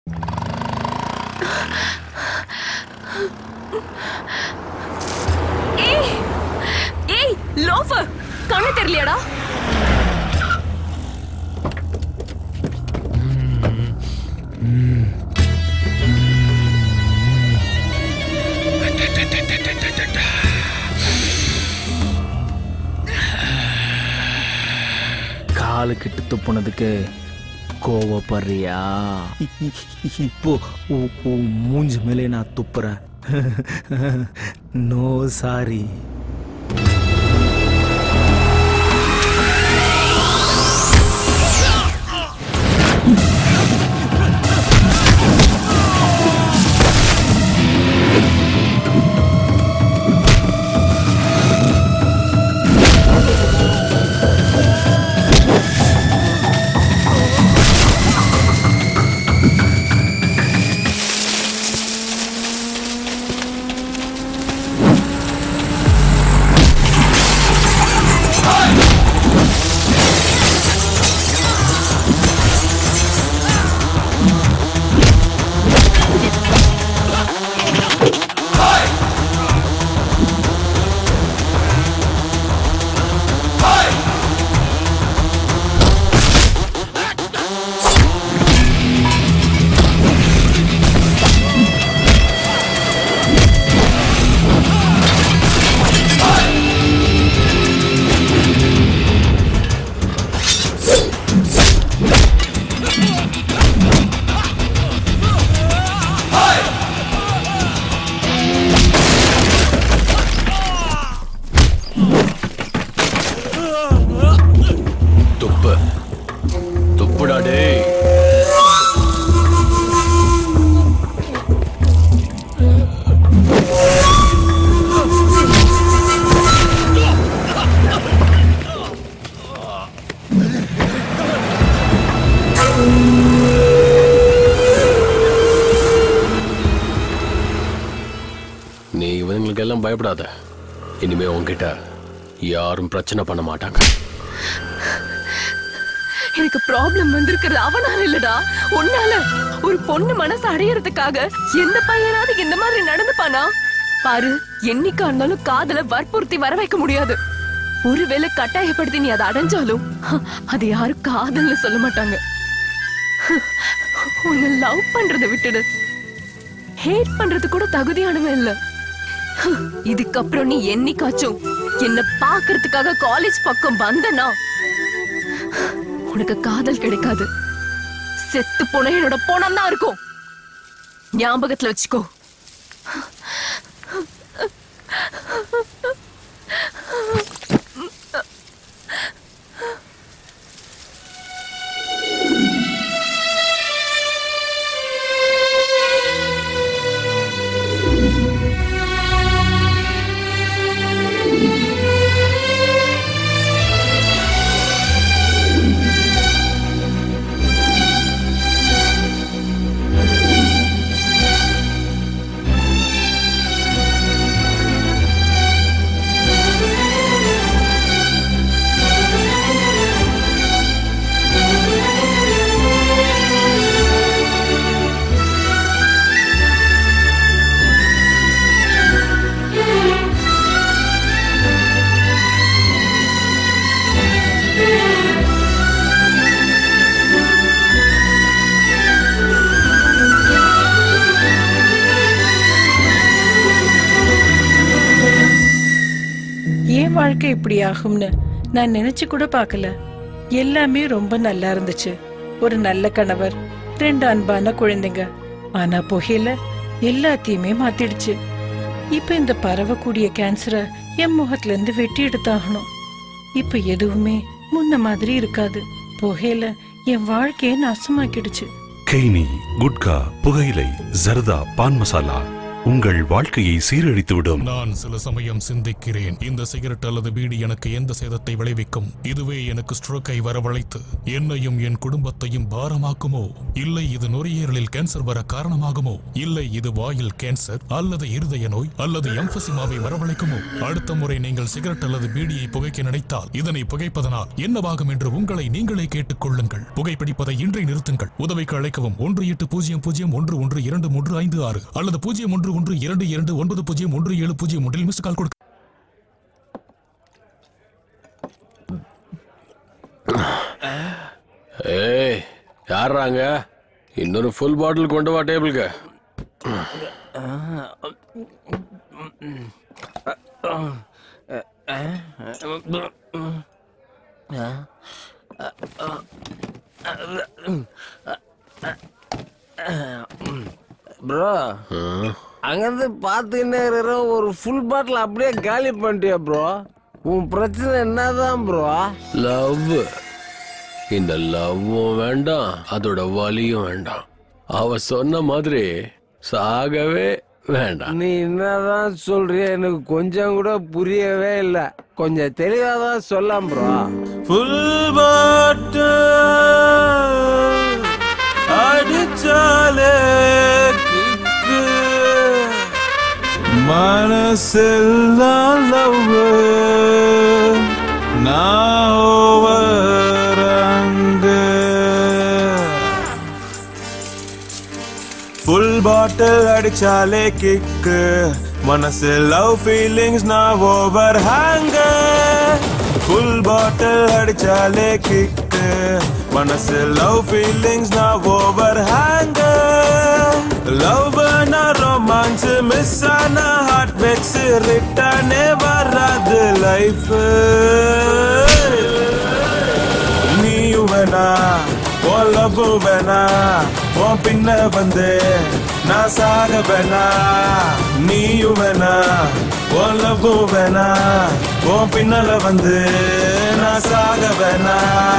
ஏய் ஏய் லோஃபர் கண்ணு தெரியலையாடா காலு கிட்டு துப்புனதுக்கு கோவப்படுறியா இ- இ- இப்போ உ- உன் மூஞ்சி மேலே நான் துப்புறேன் நோ சாரி துப்பு துப்புடா டேய் நீ இவங்களுக்கு எல்லாம் பயப்படாத இனிமே உன்கிட்ட யாரும் பிரச்சனை பண்ண மாட்டாங்க எனக்கு ப்ராப்ளம் வந்திருக்கிறது அவனால இல்லடா உன்னால ஒரு பொண்ணு மனசு அடையறதுக்காக எந்த பையனாவது இந்த மாதிரி நடந்துப்பானா பாரு என்னைக்கா இருந்தாலும் காதல வற்புறுத்தி வர வைக்க முடியாது ஒருவேளை கட்டாயப்படுத்தி நீ அதை அடைஞ்சாலும் அது யாரும் காதல்னு சொல்ல மாட்டாங்க உன்னை லவ் பண்றதை விட்டுடு ஹேட் பண்றது கூட தகுதியானவன் இல்ல இதுக்கப்புறம் நீ என்னைக்காச்சும் என்ன பாக்குறதுக்காக காலேஜ் பக்கம் வந்தனா உனக்கு காதல் கிடைக்காது செத்து போன என்னோட போனம் தான் இருக்கும் ஞாபகத்துல வச்சுக்கோ ஏன் வாழ்க்கை இப்படி ஆகும்னு நான் நினைச்சு கூட பார்க்கல எல்லாமே ரொம்ப நல்லா இருந்துச்சு ஒரு நல்ல கணவர் ரெண்டு அன்பான குழந்தைங்க ஆனா புகையில எல்லாத்தையுமே மாத்திடுச்சு இப்ப இந்த பரவக்கூடிய கேன்சரை என் முகத்துல இருந்து வெட்டி எடுத்தாகணும் இப்ப எதுவுமே முன்ன மாதிரி இருக்காது புகையில என் வாழ்க்கையை நாசமாக்கிடுச்சு கெய்னி குட்கா புகையிலை ஜர்தா பான் மசாலா உங்கள் வாழ்க்கையை சீரழித்துவிடும் நான் சில சமயம் சிந்திக்கிறேன் இந்த சிகரெட் அல்லது பீடி எனக்கு எந்த சேதத்தை விளைவிக்கும் இதுவே எனக்கு ஸ்ட்ரோக்கை வரவழைத்து என்னையும் என் குடும்பத்தையும் பாரமாக்குமோ இல்லை இது நுரையீரலில் கேன்சர் வர காரணமாகுமோ இல்லை இது வாயில் கேன்சர் அல்லது இருதய நோய் அல்லது எம்பசிமாவை வரவழைக்குமோ அடுத்த முறை நீங்கள் சிகரெட் அல்லது பீடியை புகைக்க நினைத்தால் இதனை புகைப்பதனால் என்னவாகும் என்று உங்களை நீங்களே கேட்டுக் கொள்ளுங்கள் புகைப்பிடிப்பதை இன்றே நிறுத்துங்கள் உதவிக்கு அழைக்கவும் ஒன்று எட்டு பூஜ்ஜியம் பூஜ்ஜியம் ஒன்று ஒன்று இரண்டு மூன்று ஐந்து ஆறு அல்லது பூஜ்ஜியம் ஒன்று ஒன்று இரண்டு இரண்டு ஒன்பது பூஜ்ஜியம் ஒன்று ஏழு பூஜ்ஜியம் ஒன்றில் மிஸ் கால் கொடுக்க ஏய் யாராங்க இன்னொரு ஃபுல் பாட்டில் கொண்டு வா டேபிளுக்கு ப்ரோ அங்கிருந்து பார்த்துக்கிட்டே இருக்கிற ஒரு ஃபுல் பாட்டில் அப்படியே காலி பண்ணிட்டியா ப்ரோ உன் பிரச்சனை என்னதான் ப்ரோ லவ் இந்த லவ்வும் வேண்டாம் அதோட வலியும் வேண்டாம் அவ சொன்ன மாதிரி சாகவே வேண்டாம் நீ என்னதான் சொல்றிய எனக்கு கொஞ்சம் கூட புரியவே இல்லை கொஞ்சம் தெளிவாக தான் சொல்லலாம் ப்ரோ ஃபுல் பாட்டு அடிச்சாலே கிக்கு மனசெல்லாம் லவ் நான் ஓவர் ஃபுல் பாட்டில் அடிச்சாலே கிக்கு மனசு லவ் ஃபீலிங்ஸ் நான் ஓவர் ஹேங்க ஃபுல் பாட்டில் அடிச்சாலே கிக்கு மனசு லவ் ஃபீலிங்ஸ் நான் ஓவர் ஹேங்க லவ் நான் ரொமான்ஸ் மிஸ் ஆன ஹார்ட் பெக்ஸ் ரிட்டனே வராது லைஃப் நீயும் வேணா உன் லவ் வேணா உன் பின்ன வந்து நான் சாக வேணா நீயும் வேணா உன் லவ் வேணா உன் பின்னல வந்து நான் சாக வேணா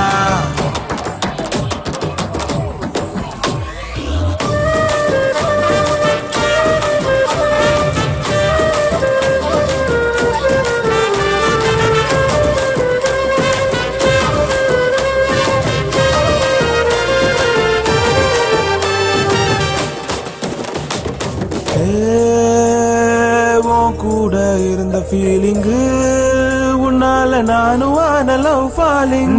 உன் கூட இருந்த ஃபீலிங்கு உன்னால நானும் ஆன லவ் ஃபாலிங்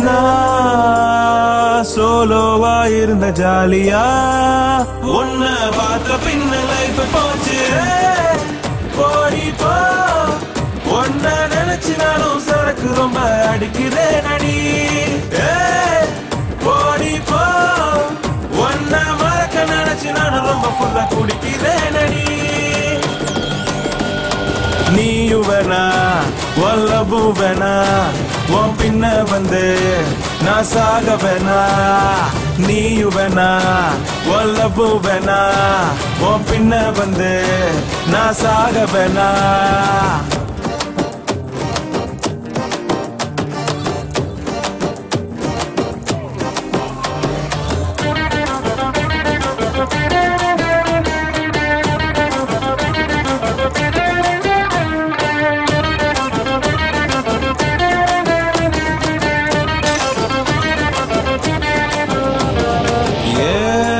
சோலோவா இருந்த ஜாலியா உன்ன பார்த்த பின்ன லைஃப் போச்சு போடி போ உன்ன நினைச்சு நானும் சரக்கு ரொம்ப அடிக்கிறேன் அடி ஏய், போடி போ உன்ன மறக்க நினைச்சு நானும் ரொம்ப ஃபுல்லா குடிக்கிறேன் அடி நீயும் வேணா வல்லவும் வேணா உன் பின்ன வந்து நான் சாக வேணா நீயும் வேணா வல்லவும் வேணா உன் பின்ன வந்து நான் சாக வேணா ஏ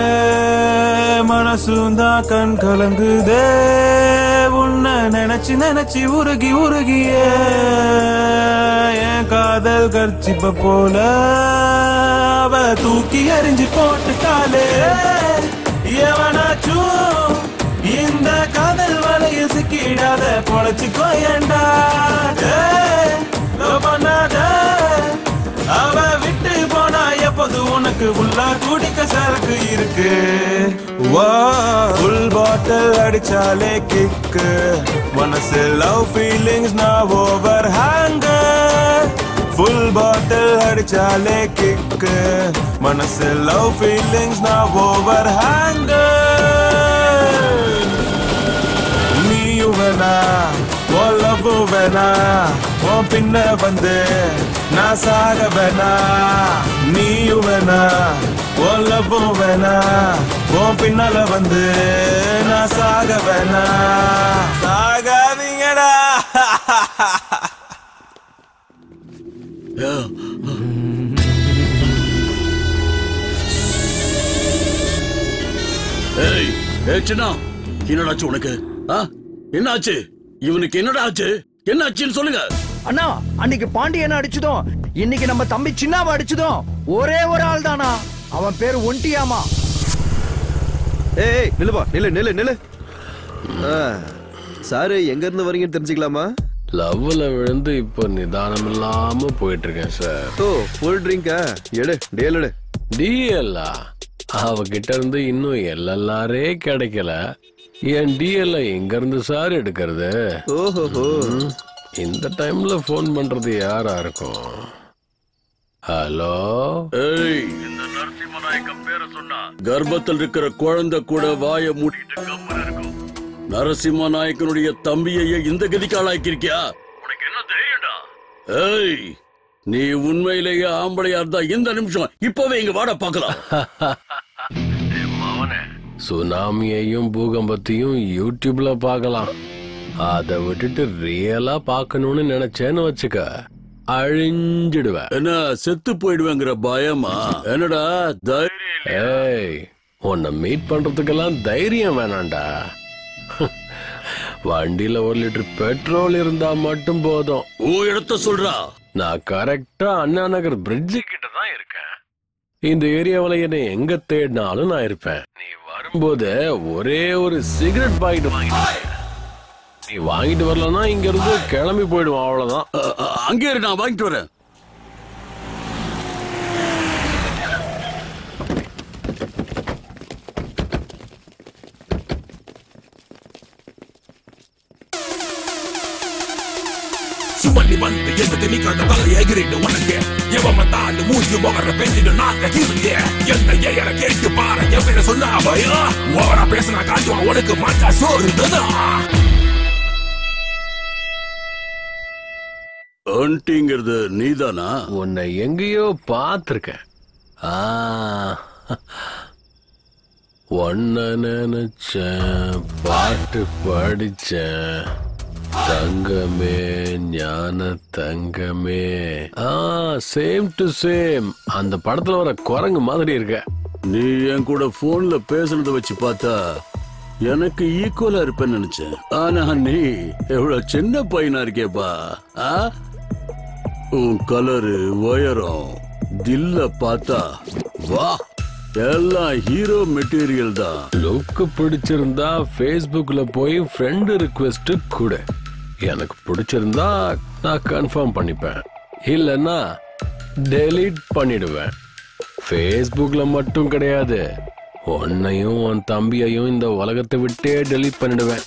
மனசும் தான் கண் கலங்குதே உன்னை நினைச்சு நினைச்சு உருகி உருகியே என் காதல் கர்ச்சிப்ப போல அவ தூக்கி எறிஞ்சு போட்டுட்டாலே எவனாச்சும் இந்த காதல் வலையில் சிக்கிடாத பொழைச்சுக்கோ ஏண்டா ஏய், லவ் பண்ணாத அவ விட்டு போனா எப்போது உனக்கு உள்ளா குடிக்க சரக்கு இருக்கு ஃபுல் பாட்டில் அடிச்சாலே கிக்கு மனசு லவ் ஃபீலிங்ஸ் நான் ஓவர் ஹேங்க ஃபுல் பாட்டில் அடிச்சாலே கிக்கு மனசு லவ் ஃபீலிங்ஸ் நான் ஓவர் ஹேங்க நீயும் வேணா உன் லவ் வேணா உன் பின்ன வந்து நான் சாக வேணா நீயும் வேணா ஓலப்பும் வேணா உன் பின்னால வந்து நான் சாக வேணா சாகாதீங்கடா ஏய் ஏய் சின்னா என்னடாச்சு உனக்கு ஆ என்னாச்சு இவனுக்கு என்னடா ஆச்சு என்ன ஆச்சுன்னு சொல்லுங்க அண்ணா அன்னைக்கு பாண்டியனை அடிச்சதும் இன்னைக்கு நம்ம தம்பி சின்னாவை அடிச்சதும் ஒரே ஒரு ஆள் தானா அவன் பேரு ஒண்டியாமா ஏய் நில்லுப்பா நில்லு நில்லு நில்லு ஆ, சாரு எங்க இருந்து வரீங்கன்னு தெரிஞ்சுக்கலாமா லவ்ல விழுந்து இப்போ நிதானம் இல்லாம போயிட்டு இருக்கேன் சார் ஓ ஃபுல் ட்ரிங்கா எடு டேல் எடு டிஎல்லா அவகிட்ட இருந்து இன்னும் எல்எல்ஆரே கிடைக்கல என் டிஎல்ல எங்க இருந்து சார் எடுக்கிறது ஓஹோஹோ ம், இந்த டைம்ல ஃபோன் பண்றது யாரா இருக்கும் ஹலோ ஏய் இந்த நரசிம்மநாயக்கம் பேரை சொன்னா கர்ப்பத்தில் இருக்கிற குழந்தை கூட வாய மூடிட்டு கம்முன்னு இருக்கும் நரசிம்ம நாயக்கனுடைய தம்பியையே இந்த கதிக்கு ஆளாக்கியிருக்கியா உனக்கு என்ன தைரியம்டா ஏய் நீ உண்மையிலேயே ஆம்பளையா இருந்தா இந்த நிமிஷம் இப்பவே இங்க வாட பார்க்கலாம் சுனாமியையும் பூகம்பத்தையும் யூடியூப்ல பார்க்கலாம் அதை விட்டுட்டு ரியலா பார்க்கணும்னு நினைச்சேன்னு வச்சுக்க அழிஞ்சிடுவேன் என்ன செத்து போயிடுவேங்கிற பயமா என்னடா தைரியம் ஏய் உன்னை மீட் பண்றதுக்கெல்லாம் தைரியம் வேணாம்டா வண்டியில ஒரு லிட்டர் பெட்ரோல் இருந்தா மட்டும் போதும் உன் இடத்த சொல்றா நான் கரெக்டா அண்ணா நகர் பிரிட்ஜு கிட்ட தான் இருக்கேன் இந்த ஏரியாவுல என்னை எங்க தேடினாலும் நான் இருப்பேன் நீ வரும்போது ஒரே ஒரு சிகரெட் பாக்கெட் வாங்கிட்டு வா. நீ வாங்கிட்டு வரலன்னா இங்க இருந்து கிளம்பி போயிடுவோம் அவ்வளவுதான் அ- அ- அங்கே இரு நான் வாங்கிட்டு வரேன் சுமந்தி வந்து எந்த திணிக்காத தலை எகிரிட்டு உனக்கு எவன் வந்தாண்டு மூஞ்சி முகர பெஞ்சிட்டு நாக்க கீழே எந்த ஏயர கேட்டு பாரு என் பேர சொன்னா பயா ஓவரா பேசினா காட்டுவான் உனக்கு மாட்டா சோறு ஆண்டிங்கிறது நீதானா உன்னை எங்கேயோ பார்த்துருக்கேன் ஆ ஒன்ன நினைச்சேன் பாட்டு படிச்சேன் தங்கமே ஞான தங்கமே ஆ சேம் டு சேம் அந்த படத்துல வர குரங்கு மாதிரி இருக்க நீ என் கூட போன்ல பேசுனத வச்சு பார்த்தா எனக்கு ஈக்குவலா இருப்பேன்னு நினைச்சேன் ஆனா நீ எவ்வளவு சின்ன பையனா இருக்கேப்பா ஆ? உன் கலரு உயரம் தில்ல பார்த்தா வா எல்லாம் ஹீரோ மெட்டீரியல் தான் லுக் பிடிச்சிருந்தா ஃபேஸ்புக்ல போய் ஃப்ரெண்டு ரிக்வெஸ்ட் கொடு எனக்கு பிடிச்சிருந்தா நான் கன்ஃபார்ம் பண்ணிப்பேன் இல்லைன்னா டெலீட் பண்ணிடுவேன் ஃபேஸ்புக்ல மட்டும் கிடையாது உன்னையும் உன் தம்பியையும் இந்த உலகத்தை விட்டே டெலீட் பண்ணிடுவேன்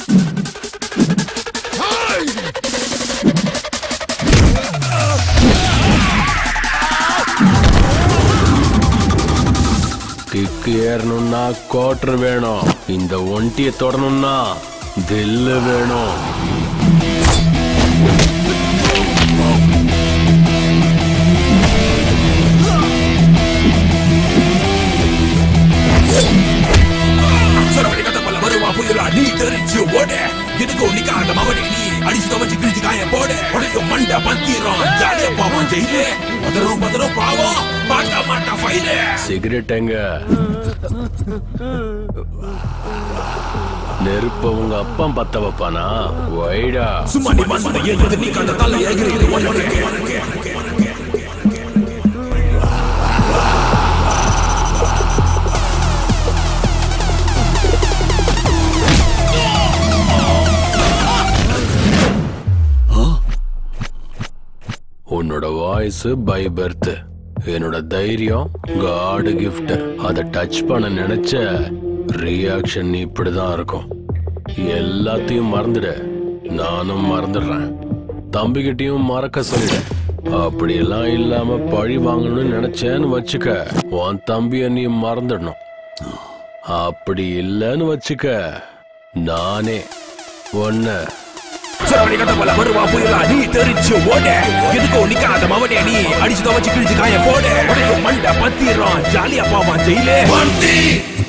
கிக்கு ஏறணும்னா கோட்டர் வேணும் இந்த ஒண்டிய தொடணும்னா தில்லு வேணும் சொரவடி கத்த போல வருவா புயலா நீ தெரிஞ்சு ஓட எதுக்கோ நிக்காத மவனே நீ அடிச்சு துவச்சு கிழிச்சு காய போட உனக்கு மண்ட பத்திரம் ஜாலியா பாவம் ஜெயிலே பதறும் பதறும் பாவம் மாட்ட மாட்ட ஃபைலே சிகரெட் எங்க நெருப்ப உங்க அப்பா பத்த வைப்பானா ஒய்டா சும்மா நீ வந்து எது நீ கண்ட தலை எகிரி உனக்கு உன்னோட வாய்ஸ் பை பர்த் என்னோட தைரியம் காடு கிஃப்ட் அதை டச் பண்ண நினைச்ச ரியாக்ஷன் இப்படிதான் இருக்கும் எல்லாத்தையும் மறந்துடு நானும் மறந்துடுறேன் தம்பிகிட்டயும் மறக்க சொல்லிடு அப்படியெல்லாம் இல்லாம பழி வாங்கணும்னு நினைச்சேன்னு வச்சுக்க உன் தம்பிய நீ மறந்துடணும் அப்படி இல்லைன்னு வச்சுக்க நானே ஒன்ன சொரவடி கட்ட போல வருவா புயலா நீ தெரிச்சு ஓட எதுக்கும் நிக்காத மவனே நீ அடிச்சு துவச்சு கிழிச்சு காய போட உடையும் மண்டை பத்திரம் ஜாலியா போவான் ஜெயிலே